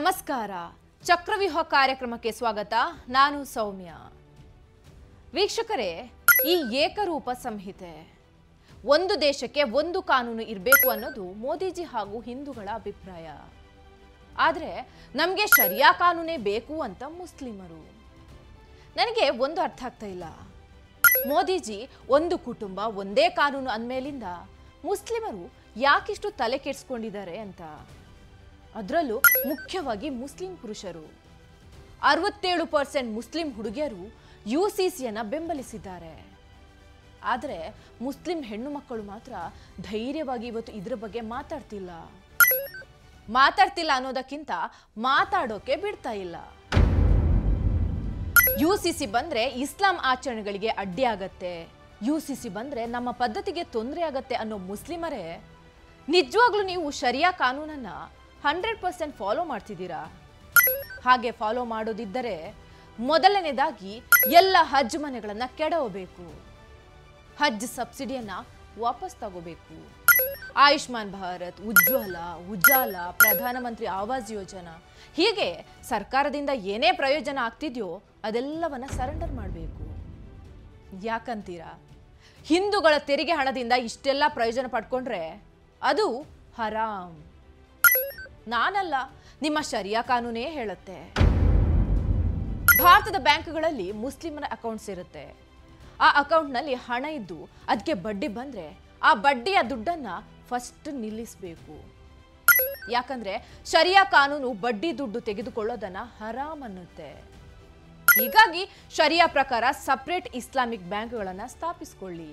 ನಮಸ್ಕಾರ ಚಕ್ರವ್ಯೂಹ ಕಾರ್ಯಕ್ರಮಕ್ಕೆ ಸ್ವಾಗತ ನಾನು ಸೌಮ್ಯ ವೀಕ್ಷಕರೇ ಈ ಏಕರೂಪ ಸಂಹಿತೆ ಒಂದು ದೇಶಕ್ಕೆ ಒಂದು ಕಾನೂನು ಇರಬೇಕು ಅನ್ನೋದು ಮೋದಿಜಿ ಹಾಗೂ ಹಿಂದೂಗಳ ಅಭಿಪ್ರಾಯ ಆದರೆ ನಮಗೆ ಶರಿಯಾ ಕಾನೂನೇ ಬೇಕು ಅಂತ ಮುಸ್ಲಿಮರು ನನಗೆ ಒಂದು ಅರ್ಥ ಆಗ್ತಾ ಇಲ್ಲ ಮೋದಿಜಿ ಒಂದು ಕುಟುಂಬ ಒಂದೇ ಕಾನೂನು ಅಂದಮೇಲಿಂದ ಮುಸ್ಲಿಮರು ಯಾಕಿಷ್ಟು ತಲೆ ಕೆಡಿಸ್ಕೊಂಡಿದ್ದಾರೆ ಅಂತ ಅದರಲ್ಲೂ ಮುಖ್ಯವಾಗಿ ಮುಸ್ಲಿಂ ಪುರುಷರು ಅರವತ್ತೇಳು ಪರ್ಸೆಂಟ್ ಮುಸ್ಲಿಂ ಹುಡುಗಿಯರು ಯು ಸಿ ಸಿಯನ್ನು ಬೆಂಬಲಿಸಿದ್ದಾರೆ ಆದರೆ ಮುಸ್ಲಿಂ ಹೆಣ್ಣು ಮಕ್ಕಳು ಮಾತ್ರ ಧೈರ್ಯವಾಗಿ ಇವತ್ತು ಇದ್ರ ಬಗ್ಗೆ ಮಾತಾಡ್ತಿಲ್ಲ ಮಾತಾಡ್ತಿಲ್ಲ ಅನ್ನೋದಕ್ಕಿಂತ ಮಾತಾಡೋಕೆ ಬಿಡ್ತಾ ಇಲ್ಲ ಯು ಸಿ ಸಿ ಬಂದ್ರೆ ಇಸ್ಲಾಂ ಆಚರಣೆಗಳಿಗೆ ಅಡ್ಡಿ ಆಗತ್ತೆ ಯು ಸಿ ಸಿ ಬಂದ್ರೆ ನಮ್ಮ ಪದ್ಧತಿಗೆ ತೊಂದರೆ ಆಗತ್ತೆ ಅನ್ನೋ ಮುಸ್ಲಿಮರೇ ನಿಜವಾಗ್ಲೂ ನೀವು ಶರಿಯಾ ಕಾನೂನನ್ನ ಹಂಡ್ರೆಡ್ ಪರ್ಸೆಂಟ್ ಫಾಲೋ ಮಾಡ್ತಿದ್ದೀರಾ ಹಾಗೆ ಫಾಲೋ ಮಾಡೋದಿದ್ದರೆ ಮೊದಲನೇದಾಗಿ ಎಲ್ಲ ಹಜ್ ಮನೆಗಳನ್ನ ಕೆಡವಬೇಕು ಹಜ್ ಸಬ್ಸಿಡಿಯನ್ನ ವಾಪಸ್ ತಗೋಬೇಕು ಆಯುಷ್ಮಾನ್ ಭಾರತ್ ಉಜ್ವಲ ಉಜಾಲ ಪ್ರಧಾನಮಂತ್ರಿ ಆವಾಸ್ ಯೋಜನಾ ಹೀಗೆ ಸರ್ಕಾರದಿಂದ ಏನೇ ಪ್ರಯೋಜನ ಆಗ್ತಿದೆಯೋ ಅದೆಲ್ಲವನ್ನ ಸರೆಂಡರ್ ಮಾಡಬೇಕು ಯಾಕಂತೀರಾ ಹಿಂದೂಗಳ ತೆರಿಗೆ ಹಣದಿಂದ ಇಷ್ಟೆಲ್ಲ ಪ್ರಯೋಜನ ಪಡ್ಕೊಂಡ್ರೆ ಅದು ಹರಾಮ್ ನಾನಲ್ಲ ನಿಮ್ಮ ಶರಿಯಾ ಕಾನೂನೇ ಹೇಳುತ್ತೆ ಭಾರತದ ಬ್ಯಾಂಕ್ಗಳಲ್ಲಿ ಮುಸ್ಲಿಮರ ಅಕೌಂಟ್ಸ್ ಇರುತ್ತೆ ಆ ಅಕೌಂಟ್ನಲ್ಲಿ ಹಣ ಇದ್ದು ಅದಕ್ಕೆ ಬಡ್ಡಿ ಬಂದ್ರೆ ಆ ಬಡ್ಡಿಯ ದುಡ್ಡನ್ನ ಫಸ್ಟ್ ನಿಲ್ಲಿಸಬೇಕು ಯಾಕಂದ್ರೆ ಶರಿಯಾ ಕಾನೂನು ಬಡ್ಡಿ ದುಡ್ಡು ತೆಗೆದುಕೊಳ್ಳೋದನ್ನ ಹರಾಮ್ ಅನ್ನುತ್ತೆ ಹೀಗಾಗಿ ಶರಿಯಾ ಪ್ರಕಾರ ಸಪರೇಟ್ ಇಸ್ಲಾಮಿಕ್ ಬ್ಯಾಂಕ್ಗಳನ್ನ ಸ್ಥಾಪಿಸಿಕೊಳ್ಳಿ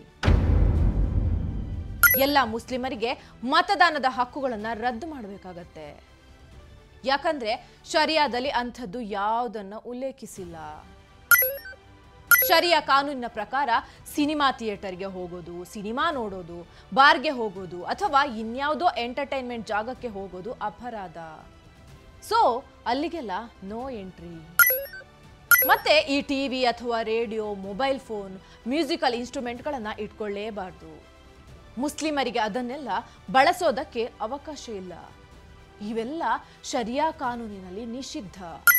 ಎಲ್ಲ ಮುಸ್ಲಿಮರಿಗೆ ಮತದಾನದ ಹಕ್ಕುಗಳನ್ನ ರದ್ದು ಮಾಡಬೇಕಾಗತ್ತೆ ಯಾಕಂದ್ರೆ ಶರಿಯಾದಲ್ಲಿ ಅಂಥದ್ದು ಯಾವುದನ್ನ ಉಲ್ಲೇಖಿಸಿಲ್ಲ ಶರಿಯಾ ಕಾನೂನಿನ ಪ್ರಕಾರ ಸಿನಿಮಾ ಥಿಯೇಟರ್ಗೆ ಹೋಗೋದು ಸಿನಿಮಾ ನೋಡೋದು ಬಾರ್ಗೆ ಹೋಗೋದು ಅಥವಾ ಇನ್ಯಾವುದೋ ಎಂಟರ್ಟೈನ್ಮೆಂಟ್ ಜಾಗಕ್ಕೆ ಹೋಗೋದು ಅಪರಾಧ ಸೊ ಅಲ್ಲಿಗೆಲ್ಲ ನೋ ಎಂಟ್ರಿ ಮತ್ತೆ ಈ ಟಿವಿ ಅಥವಾ ರೇಡಿಯೋ ಮೊಬೈಲ್ ಫೋನ್ ಮ್ಯೂಸಿಕಲ್ ಇನ್ಸ್ಟ್ರೂಮೆಂಟ್ಗಳನ್ನು ಇಟ್ಕೊಳ್ಳೇಬಾರ್ದು ಮುಸ್ಲಿಮರಿಗೆ ಅದನ್ನೆಲ್ಲ ಬಳಸೋದಕ್ಕೆ ಅವಕಾಶ ಇಲ್ಲ ಇವೆಲ್ಲ ಶರಿಯಾ ಕಾನೂನಿನಲ್ಲಿ ನಿಷಿದ್ಧ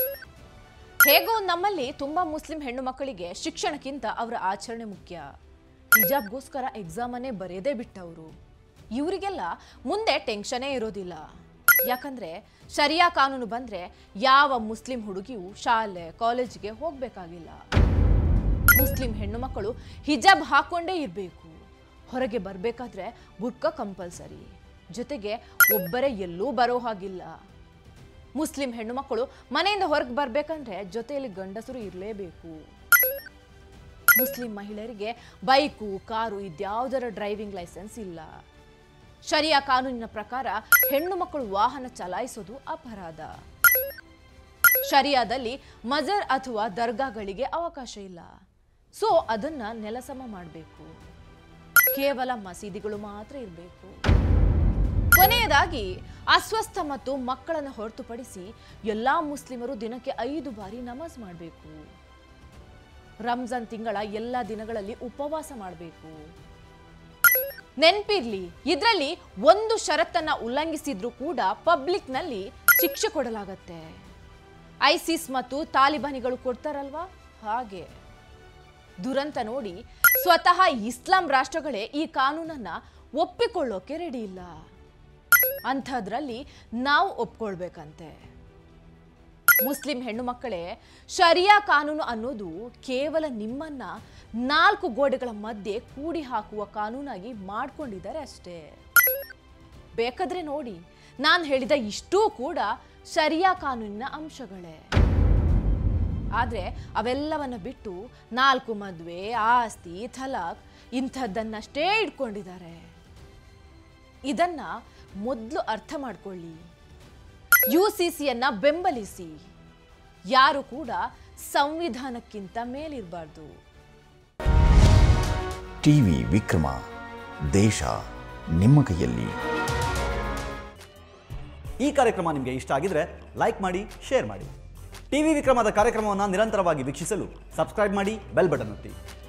ಹೇಗೋ ನಮ್ಮಲ್ಲಿ ತುಂಬಾ ಮುಸ್ಲಿಂ ಹೆಣ್ಣು ಮಕ್ಕಳಿಗೆ ಶಿಕ್ಷಣಕ್ಕಿಂತ ಅವರ ಆಚರಣೆ ಮುಖ್ಯ ಹಿಜಾಬ್ಗೋಸ್ಕರ ಎಕ್ಸಾಮನ್ನೇ ಬರೆಯದೇ ಬಿಟ್ಟವರು ಇವರಿಗೆಲ್ಲ ಮುಂದೆ ಟೆನ್ಷನೇ ಇರೋದಿಲ್ಲ ಯಾಕಂದ್ರೆ ಶರಿಯಾ ಕಾನೂನು ಬಂದ್ರೆ ಯಾವ ಮುಸ್ಲಿಂ ಹುಡುಗಿಯೂ ಶಾಲೆ ಕಾಲೇಜಿಗೆ ಹೋಗ್ಬೇಕಾಗಿಲ್ಲ ಮುಸ್ಲಿಂ ಹೆಣ್ಣು ಮಕ್ಕಳು ಹಿಜಾಬ್ ಹಾಕೊಂಡೇ ಇರಬೇಕು ಹೊರಗೆ ಬರಬೇಕಾದ್ರೆ ಬುರ್ಕ ಕಂಪಲ್ಸರಿ ಜೊತೆಗೆ ಒಬ್ಬರೇ ಎಲ್ಲೂ ಬರೋ ಹಾಗಿಲ್ಲ ಮುಸ್ಲಿಂ ಹೆಣ್ಣು ಮಕ್ಕಳು ಮನೆಯಿಂದ ಹೊರಗೆ ಬರಬೇಕಂದ್ರೆ ಜೊತೆಯಲ್ಲಿ ಗಂಡಸರು ಇರಲೇಬೇಕು ಮುಸ್ಲಿಂ ಮಹಿಳೆಯರಿಗೆ ಬೈಕು ಕಾರು ಇದ್ಯಾವುದರ ಡ್ರೈವಿಂಗ್ ಲೈಸೆನ್ಸ್ ಇಲ್ಲ ಶರಿಯಾ ಕಾನೂನಿನ ಪ್ರಕಾರ ಹೆಣ್ಣು ಮಕ್ಕಳು ವಾಹನ ಚಲಾಯಿಸೋದು ಅಪರಾಧ ಶರಿಯಾದಲ್ಲಿ ಮಜರ್ ಅಥವಾ ದರ್ಗಾಗಳಿಗೆ ಅವಕಾಶ ಇಲ್ಲ ಸೊ ಅದನ್ನ ನೆಲಸಮ ಮಾಡಬೇಕು ಕೇವಲ ಮಸೀದಿಗಳು ಮಾತ್ರ ಇರಬೇಕು ಕೊನೆಯದಾಗಿ ಅಸ್ವಸ್ಥ ಮತ್ತು ಮಕ್ಕಳನ್ನು ಹೊರತುಪಡಿಸಿ ಎಲ್ಲಾ ಮುಸ್ಲಿಮರು ದಿನಕ್ಕೆ ಐದು ಬಾರಿ ನಮಾಜ್ ಮಾಡಬೇಕು ರಂಜಾನ್ ತಿಂಗಳ ಎಲ್ಲ ದಿನಗಳಲ್ಲಿ ಉಪವಾಸ ಮಾಡಬೇಕು ನೆನ್ಪಿರ್ಲಿ ಇದರಲ್ಲಿ ಒಂದು ಷರತ್ತನ್ನ ಉಲ್ಲಂಘಿಸಿದ್ರೂ ಕೂಡ ಪಬ್ಲಿಕ್ನಲ್ಲಿ ಶಿಕ್ಷೆ ಕೊಡಲಾಗತ್ತೆ ಐಸಿಸ್ ಮತ್ತು ತಾಲಿಬಾನಿಗಳು ಕೊಡ್ತಾರಲ್ವಾ ಹಾಗೆ ದುರಂತ ನೋಡಿ ಸ್ವತಃ ಇಸ್ಲಾಂ ರಾಷ್ಟ್ರಗಳೇ ಈ ಕಾನೂನನ್ನ ಒಪ್ಪಿಕೊಳ್ಳೋಕೆ ರೆಡಿ ಇಲ್ಲ ಅಂಥದ್ರಲ್ಲಿ ನಾವು ಒಪ್ಕೊಳ್ಬೇಕಂತೆ ಮುಸ್ಲಿಂ ಹೆಣ್ಣು ಮಕ್ಕಳೇ ಶರಿಯಾ ಕಾನೂನು ಅನ್ನೋದು ಕೇವಲ ನಿಮ್ಮನ್ನ ನಾಲ್ಕು ಗೋಡೆಗಳ ಮಧ್ಯೆ ಕೂಡಿ ಹಾಕುವ ಕಾನೂನಾಗಿ ಮಾಡ್ಕೊಂಡಿದ್ದಾರೆ ಅಷ್ಟೇ ಬೇಕಾದ್ರೆ ನೋಡಿ ನಾನು ಹೇಳಿದ ಇಷ್ಟೂ ಕೂಡ ಶರಿಯಾ ಕಾನೂನಿನ ಅಂಶಗಳೇ ಆದರೆ ಅವೆಲ್ಲವನ್ನ ಬಿಟ್ಟು ನಾಲ್ಕು ಮದುವೆ ಆಸ್ತಿ ಥಲಾಕ್ ಇಂಥದ್ದನ್ನಷ್ಟೇ ಇಟ್ಕೊಂಡಿದ್ದಾರೆ ಇದನ್ನ ಮೊದಲು ಅರ್ಥ ಮಾಡ್ಕೊಳ್ಳಿ ಯು ಸಿ ಸಿಯನ್ನ ಬೆಂಬಲಿಸಿ ಯಾರು ಕೂಡ ಸಂವಿಧಾನಕ್ಕಿಂತ ಮೇಲಿರಬಾರ್ದು ಟಿವಿ ವಿಕ್ರಮ ದೇಶ ನಿಮ್ಮ ಕೈಯಲ್ಲಿ ಈ ಕಾರ್ಯಕ್ರಮ ನಿಮಗೆ ಇಷ್ಟ ಆಗಿದ್ರೆ ಲೈಕ್ ಮಾಡಿ ಶೇರ್ ಮಾಡಿ ಟಿವಿ ವಿಕ್ರಮದ ಕಾರ್ಯಕ್ರಮವನ್ನು ನಿರಂತರವಾಗಿ ವೀಕ್ಷಿಸಲು ಸಬ್ಸ್ಕ್ರೈಬ್ ಮಾಡಿ ಬೆಲ್ ಬಟನ್ ಒತ್ತಿ